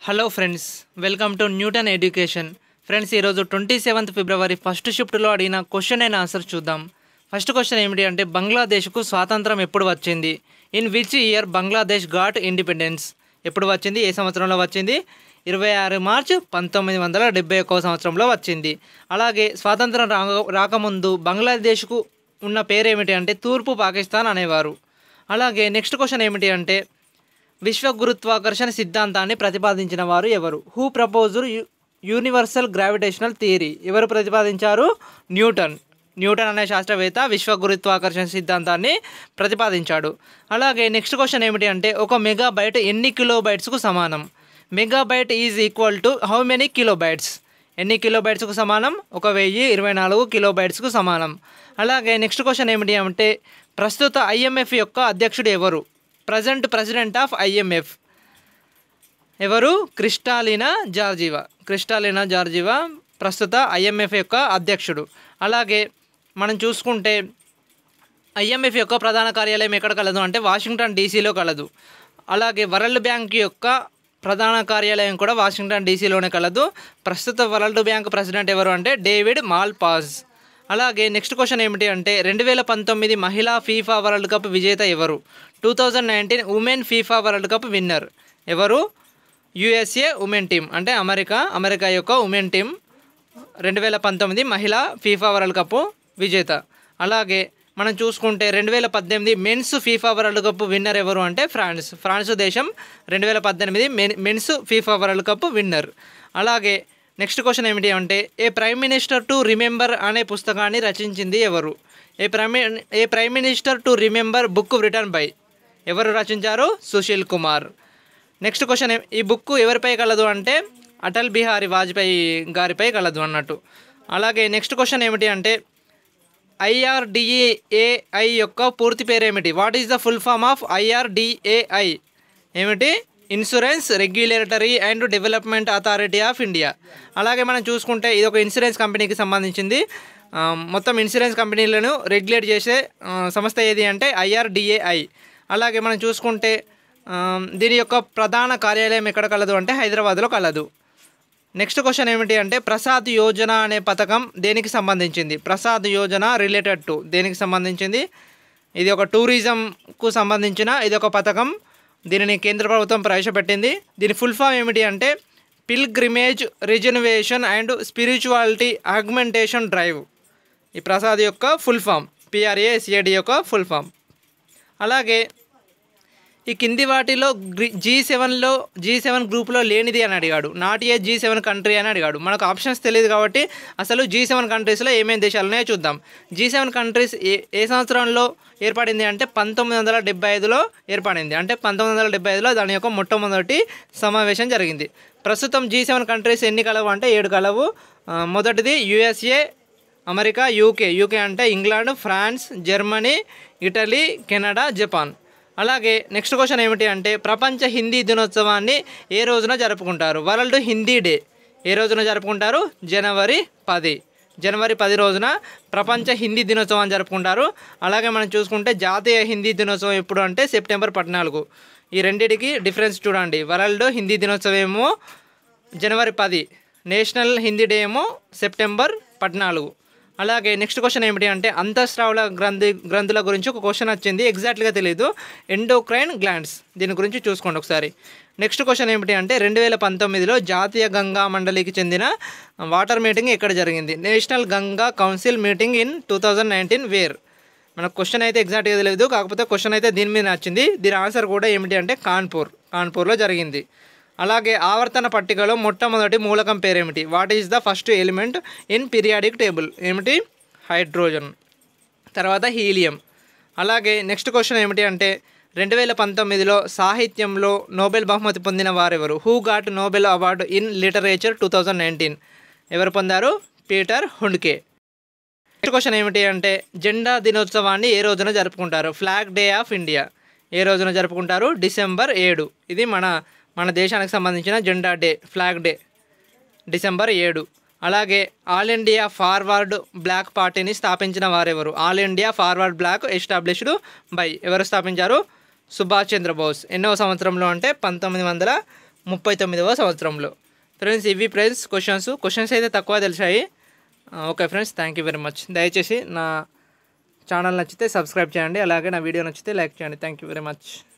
hello friends welcome to Newton education friends ఈరోజు twenty seventh February first షిఫ్ట్లో అడిగిన question and answer చూద్దాం first question ఏమిటి అంటే బంగ్లాదేశ్కు స్వాతంత్రం ఎప్పుడు వచ్చింది in which year Bangladesh got independence ఎప్పుడు వచ్చింది ఏ సంవత్సరంలో వచ్చింది ఇరవై ఆరు మార్చ్ పంతొమ్మిది వందల డెబ్బై ఒక్కవ సంవత్సరంలో వచ్చింది అలాగే స్వాతంత్రం రా రాకముందు బంగ్లాదేశ్కు ఉన్న పేరేమిటి అంటే తూర్పు పాకిస్తాన్ అనేవారు అలాగే నెక్స్ట్ క్వశ్చన్ ఏమిటి అంటే విశ్వ గురుత్వాకర్షణ సిద్ధాంతాన్ని ప్రతిపాదించిన వారు ఎవరు who proposer universal gravitational theory ఎవరు ప్రతిపాదించారు న్యూటన్ న్యూటన్ అనే శాస్త్రవేత్త విశ్వ గురుత్వాకర్షణ సిద్ధాంతాన్ని ప్రతిపాదించాడు అలాగే నెక్స్ట్ క్వశ్చన్ ఏమిటి అంటే ఒక మెగాబైట్ ఎన్ని కిలోబైట్స్కు సమానం megabyte is equal to how many kilobytes ఎన్ని కిలోబైట్స్కు సమానం ఒక వెయ్యి ఇరవై నాలుగు కిలోబైట్స్కు సమానం అలాగే నెక్స్ట్ క్వశ్చన్ ఏమిటి అంటే ప్రస్తుత ఐఎంఎఫ్ యొక్క అధ్యక్షుడు ఎవరు ప్రజెంట్ ప్రెసిడెంట్ ఆఫ్ ఐఎంఎఫ్ ఎవరు క్రిస్టాలినా జార్జివా క్రిస్టాలినా జార్జివా ప్రస్తుత ఐఎంఎఫ్ యొక్క అధ్యక్షుడు అలాగే మనం చూసుకుంటే ఐఎంఎఫ్ యొక్క ప్రధాన కార్యాలయం ఎక్కడ కలదు అంటే వాషింగ్టన్ డీసీలో కలదు అలాగే వరల్డ్ బ్యాంక్ యొక్క ప్రధాన కార్యాలయం కూడా వాషింగ్టన్ డీసీలోనే కలదు ప్రస్తుత వరల్డ్ బ్యాంక్ ప్రెసిడెంట్ ఎవరు అంటే డేవిడ్ మాల్పాజ్ అలాగే నెక్స్ట్ క్వశ్చన్ ఏమిటి అంటే రెండు వేల పంతొమ్మిది మహిళా ఫీఫా వరల్డ్ కప్ విజేత ఎవరు two thousand nineteen women FIFA world cup winner ఎవరు యుఎస్ఏ ఉమెన్ టీం అంటే అమెరికా అమెరికా యొక్క ఉమెన్ టీం రెండు వేల పంతొమ్మిది మహిళా ఫీఫా వరల్డ్ కప్ విజేత అలాగే మనం చూసుకుంటే రెండు వేల పద్దెనిమిది men's FIFA world cup winner ఎవరు అంటే ఫ్రాన్స్ ఫ్రాన్స్ దేశం రెండు వేల పద్దెనిమిది men men's FIFA world cup winner అలాగే నెక్స్ట్ క్వశ్చన్ ఏమిటి అంటే a prime minister to remember అనే పుస్తకాన్ని రచించింది ఎవరు a prime a prime minister to remember book written by ఎవరు రచించారు సుశీల్ కుమార్ నెక్స్ట్ క్వశ్చన్ ఏ- ఈ బుక్ ఎవరిపై కలదు అంటే అటల్ బిహారీ వాజ్పేయి గారిపై కలదు అన్నట్టు అలాగే నెక్స్ట్ క్వశ్చన్ ఏమిటి అంటే ఐఆర్డిఏఐ యొక్క పూర్తి పేరు ఏమిటి what is the full form of IRDAI ఏమిటి insurance regulatory and development authority of India అలాగే మనం చూసుకుంటే ఇది ఒక ఇన్సూరెన్స్ కంపెనీకి సంబంధించింది ఆ, మొత్తం ఇన్సూరెన్స్ కంపెనీలను రెగ్యులేట్ చేసే ఆ, సంస్థ ఏది అంటే ఐఆర్డిఏఐ అలాగే మనం చూసుకుంటే ఆ, దీని యొక్క ప్రధాన కార్యాలయం ఎక్కడ కలదు అంటే హైదరాబాద్లో కలదు నెక్స్ట్ క్వశ్చన్ ఏమిటి అంటే ప్రసాద్ యోజన అనే పథకం దేనికి సంబంధించింది ప్రసాద్ యోజన రిలేటెడ్ టు దేనికి సంబంధించింది ఇది ఒక టూరిజంకు సంబంధించిన ఇది ఒక పథకం దీనిని కేంద్ర ప్రభుత్వం ప్రవేశపెట్టింది దీని ఫుల్ ఫామ్ ఏమిటి అంటే pilgrimage reservation and spirituality augmentation drive ఈ ప్రసాద్ యొక్క ఫుల్ ఫామ్ పిఆర్ఏ యొక్క ఫుల్ ఫామ్ అలాగే ఈ కింది వాటిలో జీ సెవెన్లో జీ సెవెన్ గ్రూప్లో లేనిది అని అడిగాడు not a G seven country అని అడిగాడు మనకు ఆప్షన్స్ తెలియదు కాబట్టి అసలు జీ సెవెన్ కంట్రీస్లో ఏమేమి దేశాలు ఉన్నాయో చూద్దాం జీ సెవెన్ కంట్రీస్ ఏ ఏ సంవత్సరంలో ఏర్పడింది అంటే పంతొమ్మిది వందల డెబ్బై ఐదులో ఏర్పడింది అంటే పంతొమ్మిది వందల డెబ్బై ఐదులో దాని యొక్క మొట్టమొదటి సమావేశం జరిగింది ప్రస్తుతం జీ సెవెన్ కంట్రీస్ ఎన్ని కలవు అంటే ఏడు కలవు ఆ, మొదటిది యుఎస్ఏ అమెరికా యూకే యూకే అంటే England France Germany Italy Canada Japan అలాగే నెక్స్ట్ క్వశ్చన్ ఏమిటి అంటే ప్రపంచ హిందీ దినోత్సవాన్ని ఏ రోజున జరుపుకుంటారు వరల్డ్ హిందీ డే ఏ రోజున జరుపుకుంటారు జనవరి పది జనవరి పది రోజున ప్రపంచ హిందీ దినోత్సవం జరుపుకుంటారు అలాగే మనం చూసుకుంటే జాతీయ హిందీ దినోత్సవం ఎప్పుడు అంటే సెప్టెంబర్ పద్నాలుగు ఈ రెండింటికి డిఫరెన్స్ చూడండి వరల్డ్ హిందీ దినోత్సవం ఏమో జనవరి పది నేషనల్ హిందీ డే ఏమో సెప్టెంబర్ పద్నాలుగు అలాగే నెక్స్ట్ క్వశ్చన్ ఏమిటి అంటే అంతఃస్రావుల గ్రంథి గ్రంథుల గురించి ఒక క్వశ్చన్ వచ్చింది ఎగ్జాక్ట్గా తెలియదు ఎండోక్రైన్ గ్లాండ్స్ దీని గురించి చూసుకోండి ఒకసారి నెక్స్ట్ క్వశ్చన్ ఏమిటి అంటే రెండు వేల పంతొమ్మిదిలో జాతీయ గంగా మండలికి చెందిన వాటర్ మీటింగ్ ఎక్కడ జరిగింది national Ganga council meeting in two thousand nineteen where మనకు క్వశ్చన్ అయితే ఎగ్జాక్ట్గా తెలియదు కాకపోతే క్వశ్చన్ అయితే దీని మీద నచ్చింది దీని ఆన్సర్ కూడా ఏమిటి అంటే కాన్పూర్ కాన్పూర్లో జరిగింది అలాగే ఆవర్తన పట్టికలో మొట్టమొదటి మూలకం పేరేమిటి what is the first element in periodic table ఏమిటి హైడ్రోజన్ తర్వాత హీలియం అలాగే నెక్స్ట్ క్వశ్చన్ ఏమిటి అంటే రెండు వేల పంతొమ్మిదిలో సాహిత్యంలో నోబెల్ బహుమతి పొందిన వారెవరు who got Nobel award in literature two thousand nineteen ఎవరు పొందారు పీటర్ హుండ్కే నెక్స్ట్ క్వశ్చన్ ఏమిటి అంటే జెండా దినోత్సవాన్ని ఏ రోజున జరుపుకుంటారు ఫ్లాగ్ డే ఆఫ్ ఇండియా ఏ రోజున జరుపుకుంటారు డిసెంబర్ ఏడు ఇది మన మన దేశానికి సంబంధించిన జెండా డే ఫ్లాగ్ డే డిసెంబర్ ఏడు అలాగే ఆల్ ఇండియా ఫార్వర్డ్ బ్లాక్ పార్టీని స్థాపించిన వారెవరు all India forward block established by ఎవరు స్థాపించారు సుభాష్ చంద్రబోస్ ఎన్నో సంవత్సరంలో అంటే పంతొమ్మిది వందల ముప్పై తొమ్మిదవ సంవత్సరంలో ఫ్రెండ్స్ ఇవి ఫ్రెండ్స్ క్వశ్చన్స్ క్వశ్చన్స్ అయితే తక్కువ తెలిసాయి okay friends thank you very much దయచేసి నా ఛానల్ నచ్చితే సబ్స్క్రైబ్ చేయండి అలాగే నా వీడియో నచ్చితే లైక్ చేయండి థ్యాంక్ యూ వెరీ మచ్